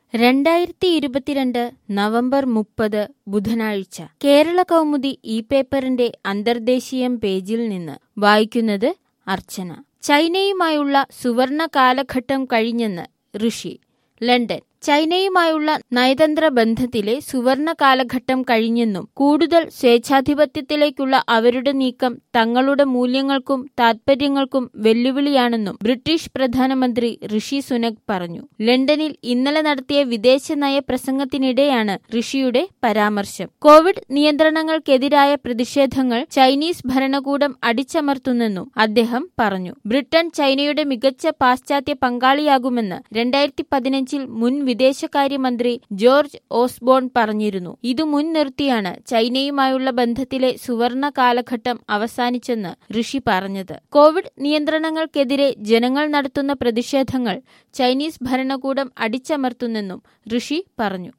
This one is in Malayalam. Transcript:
രണ്ടായിരത്തി ഇരുപത്തിരണ്ട് നവംബർ മുപ്പത് ബുധനാഴ്ച കേരള കൗമുദി ഈ പേപ്പറിന്റെ അന്തർദേശീയം പേജിൽ നിന്ന് വായിക്കുന്നത് അർച്ചന ചൈനയുമായുള്ള സുവർണ കാലഘട്ടം കഴിഞ്ഞെന്ന് ഋഷി ലണ്ടൻ ചൈനയുമായുള്ള നയതന്ത്ര ബന്ധത്തിലെ സുവർണ കാലഘട്ടം കഴിഞ്ഞെന്നും കൂടുതൽ സ്വേച്ഛാധിപത്യത്തിലേക്കുള്ള അവരുടെ നീക്കം തങ്ങളുടെ മൂല്യങ്ങൾക്കും താൽപര്യങ്ങൾക്കും വെല്ലുവിളിയാണെന്നും ബ്രിട്ടീഷ് പ്രധാനമന്ത്രി ഋഷി സുനക് പറഞ്ഞു ലണ്ടനിൽ ഇന്നലെ നടത്തിയ വിദേശ നയ പ്രസംഗത്തിനിടെയാണ് ഋഷിയുടെ പരാമർശം കോവിഡ് നിയന്ത്രണങ്ങൾക്കെതിരായ പ്രതിഷേധങ്ങൾ ചൈനീസ് ഭരണകൂടം അടിച്ചമർത്തുന്നെന്നും അദ്ദേഹം പറഞ്ഞു ബ്രിട്ടൻ ചൈനയുടെ മികച്ച പാശ്ചാത്യ പങ്കാളിയാകുമെന്ന് രണ്ടായിരത്തി പതിനഞ്ചിൽ മുൻ വിദേശകാര്യമന്ത്രി ജോർജ് ഓസ്ബോൺ പറഞ്ഞിരുന്നു ഇതു മുൻനിർത്തിയാണ് ചൈനയുമായുള്ള ബന്ധത്തിലെ സുവർണ കാലഘട്ടം അവസാനിച്ചെന്ന് ഋഷി പറഞ്ഞത് കോവിഡ് നിയന്ത്രണങ്ങൾക്കെതിരെ ജനങ്ങൾ നടത്തുന്ന പ്രതിഷേധങ്ങൾ ചൈനീസ് ഭരണകൂടം അടിച്ചമർത്തുന്നെന്നും ഋഷി പറഞ്ഞു